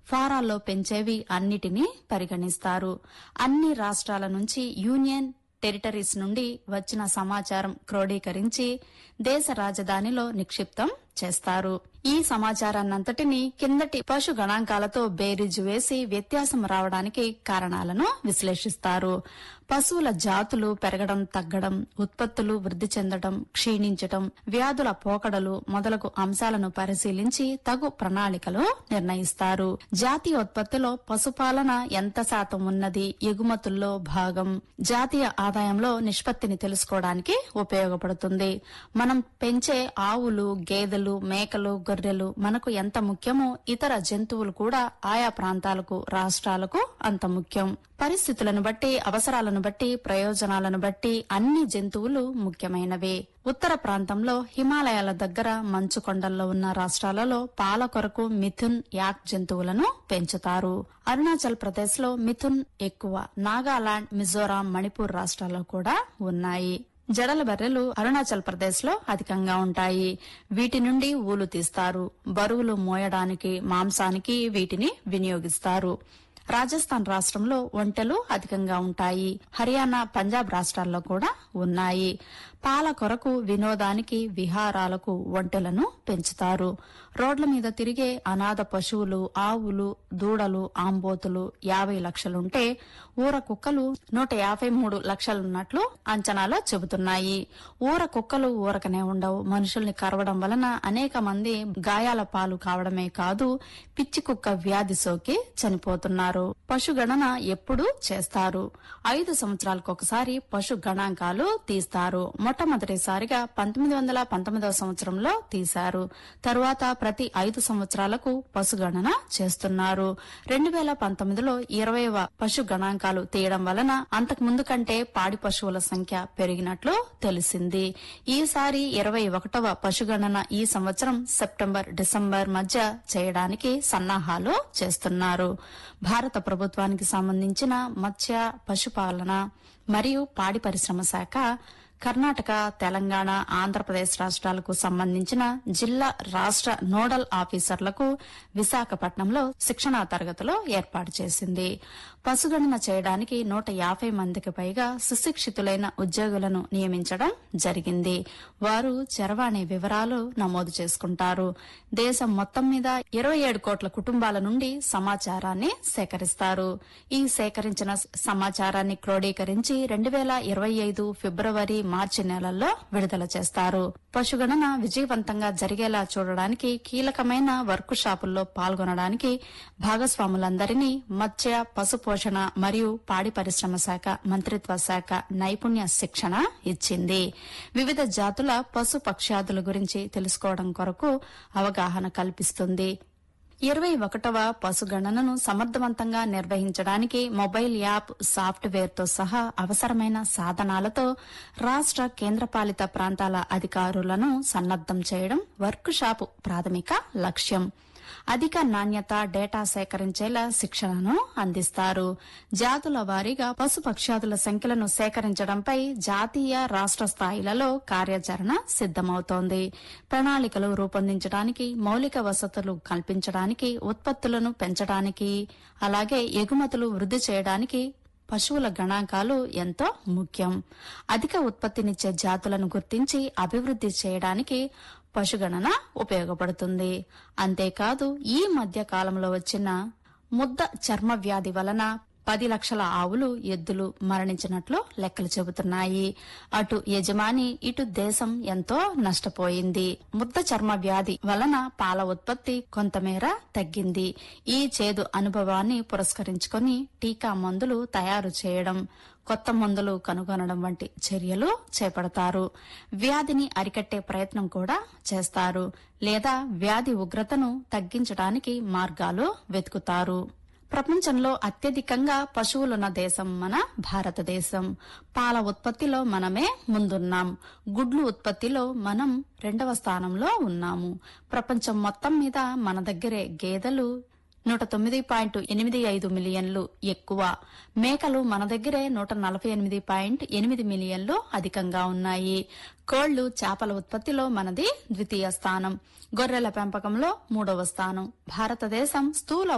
ఫారాల్లో పెంచేవి అన్నిటినీ పరిగణిస్తారు అన్ని రాష్ట్రాల నుంచి యూనియన్ టెరిటరీస్ నుండి వచ్చిన సమాచారం క్రోడీకరించి దేశ రాజధానిలో నిక్షిప్తం చేస్తారు ఈ సమాచారాన్నంతటినీ కిందటి పశు గణాంకాలతో బేరీజు వేసి వ్యత్యాసం రావడానికి కారణాలను విశ్లేషిస్తారు పశువుల జాతులు పెరగడం తగ్గడం ఉత్పత్తులు వృద్ధి చెందడం క్షీణించటం వ్యాధుల పోకడలు మొదలగు అంశాలను పరిశీలించి తగు ప్రణాళికలు నిర్ణయిస్తారు జాతీయ ఉత్పత్తిలో పశుపాలన ఎంత శాతం ఉన్నది ఎగుమతుల్లో భాగం జాతీయ ఆదాయంలో నిష్పత్తిని తెలుసుకోవడానికి ఉపయోగపడుతుంది మనం పెంచే ఆవులు గేదెలు మేకలు గొర్రెలు మనకు ఎంత ముఖ్యమో ఇతర జంతువులు కూడా ఆయా ప్రాంతాలకు రాష్ట్రాలకు అంత ముఖ్యం పరిస్థితులను బట్టి అవసరాలను బట్టి ప్రయోజనాలను బట్టి అన్ని జంతువులు ముఖ్యమైనవే ఉత్తర ప్రాంతంలో హిమాలయాల దగ్గర మంచు కొండల్లో ఉన్న రాష్ట్రాలలో పాల కొరకు మిథున్ యాక్ జంతువులను పెంచుతారు అరుణాచల్ ప్రదేశ్ లో మిథున్ ఎక్కువ నాగాలాండ్ మిజోరాం మణిపూర్ రాష్ట్రాల్లో కూడా ఉన్నాయి జడల బర్రెలు అరుణాచల్ ప్రదేశ్ లో అధికంగా ఉంటాయి వీటి నుండి ఊలు తీస్తారు బరువులు మోయడానికి మాంసానికి వీటిని వినియోగిస్తారు రాజస్థాన్ రాష్ట్రంలో ఒంటెలు అధికంగా ఉంటాయి హర్యానా పంజాబ్ రాష్ట్రాల్లో కూడా ఉన్నాయి పాల కొరకు వినోదానికి విహారాలకు ఒంటెలను పెంచుతారు రోడ్ల మీద తిరిగే అనాథ పశువులు ఆవులు దూడలు ఆంబోతులు యాభై లక్షలుంటే ఊర కుక్కలు నూట యాభై మూడు లక్షలున్నట్లు అంచనాలు చెబుతున్నాయి ఊర కుక్కలు ఊరకనే ఉండవు మనుషుల్ని కరవడం వలన అనేక మంది గాయాల పాలు కావడమే కాదు పిచ్చి కుక్క వ్యాధి సోకి చనిపోతున్నారు పశుగణన ఎప్పుడు చేస్తారు ఐదు సంవత్సరాలకు ఒకసారి పశు గణాంకాలు తీస్తారు మొట్టమొదటిసారిగా పంతొమ్మిది వందల పంతొమ్మిదవ సంవత్సరంలో తీశారు తరువాత ప్రతి ఐదు సంవత్సరాలకు పశుగణన చేస్తున్నారు రెండు వేల పంతొమ్మిదిలో ఇరవైవ పశు గణాంకాలు తీయడం వలన అంతకు ముందు కంటే పాడి పశువుల సంఖ్య పెరిగినట్లు తెలిసింది ఈసారి ఇరవై ఒకటవ పశుగణన ఈ సంవత్సరం సెప్టెంబర్ డిసెంబర్ మధ్య చేయడానికి సన్నాహాలు చేస్తున్నారు భారత ప్రభుత్వానికి సంబంధించిన మత్స్య పశుపాలన మరియు పాడి పరిశ్రమ శాఖ కర్ణాటక తెలంగాణ ఆంధ్రప్రదేశ్ రాష్ట్రాలకు సంబంధించిన జిల్లా రాష్ట్ర నోడల్ ఆఫీసర్లకు విశాఖపట్నంలో శిక్షణా తరగతులు ఏర్పాటు చేసింది పశుగణన చేయడానికి నూట యాభై మందికి పైగా సుశిక్షితులైన ఉద్యోగులను నియమించడం జరిగింది వారు చరవాణి వివరాలు నమోదు చేసుకుంటారు దేశం మొత్తం మీద ఇరవై ఏడు కోట్ల కుటుంబాల నుండి సమాచారాన్ని సేకరిస్తారు ఈ సేకరించిన సమాచారాన్ని క్రోడీకరించి రెండు వేల ఇరవై ఐదు ఫిబ్రవరి మార్చి నెలల్లో విడుదల చేస్తారు పశుగణన విజయవంతంగా జరిగేలా చూడడానికి కీలకమైన వర్క్ షాపుల్లో పాల్గొనడానికి భాగస్వాములందరినీ మత్స్య పశు పోషణ మరియు పాడి పరిశ్రమ శాఖ మంత్రిత్వ శాఖ నైపుణ్య శిక్షణ ఇచ్చింది వివిధ జాతుల పశు పక్ష్యాదుల గురించి తెలుసుకోవడం కొరకు అవగాహన కల్పిస్తుంది ఇరవై ఒకటవ పశుగణనను సమర్థవంతంగా నిర్వహించడానికి మొబైల్ యాప్ సాఫ్ట్వేర్తో సహా అవసరమైన సాధనాలతో రాష్ట కేంద్రపాలిత ప్రాంతాల అధికారులను సన్నద్దం చేయడం వర్క్ షాపు ప్రాథమిక లక్ష్యం అధిక నాణ్యత డేటా సేకరించేలా శిక్షణను అందిస్తారు జాతుల వారీగా పశుపక్ష్యాదుల సంఖ్యలను సేకరించడంపై జాతీయ రాష్ట స్థాయిలలో కార్యాచరణ సిద్దమవుతోంది ప్రణాళికలు రూపొందించడానికి మౌలిక వసతులు కల్పించడానికి ఉత్పత్తులను పెంచడానికి అలాగే ఎగుమతులు వృద్ధి చేయడానికి పశువుల గణాంకాలు ఎంతో ముఖ్యం అధిక ఉత్పత్తినిచ్చే జాతులను గుర్తించి అభివృద్ధి చేయడానికి పశుగణన ఉపయోగపడుతుంది అంతేకాదు ఈ మధ్య కాలంలో వచ్చిన ముద్ద చర్మ వ్యాధి వలన పది లక్షల ఆవులు ఎద్దులు మరణించినట్లు లెక్కలు చెబుతున్నాయి అటు యజమాని ఇటు దేశం ఎంతో నష్టపోయింది ముద్ద చర్మ వ్యాధి వలన పాల ఉత్పత్తి కొంతమేర తగ్గింది ఈ చేదు అనుభవాన్ని పురస్కరించుకొని టీకా మందులు తయారు చేయడం కొత్త మందులు కనుగొనడం వంటి చర్యలు చేపడతారు వ్యాధిని అరికట్టే ప్రయత్నం కూడా చేస్తారు లేదా వ్యాధి ఉగ్రతను తగ్గించడానికి మార్గాలు వెతుకుతారు ప్రపంచంలో అత్యధికంగా పశువులున్న దేశం మన భారతదేశం పాల ఉత్పత్తిలో మనమే ముందున్నాం గుడ్లు ఉత్పత్తిలో మనం రెండవ స్థానంలో ఉన్నాము ప్రపంచం మొత్తం మీద మన దగ్గరే గేదెలు నూట తొమ్మిది పాయింట్ ఎనిమిది ఐదు మిలియన్లు ఎక్కువ మేకలు మన దగ్గరే నూట నలభై ఎనిమిది పాయింట్ ఎనిమిది మిలియన్లు అధికంగా ఉన్నాయి కోళ్లు చేపల ఉత్పత్తిలో మనది ద్వితీయ స్థానం గొర్రెల పెంపకంలో మూడవ స్థానం భారతదేశం స్థూల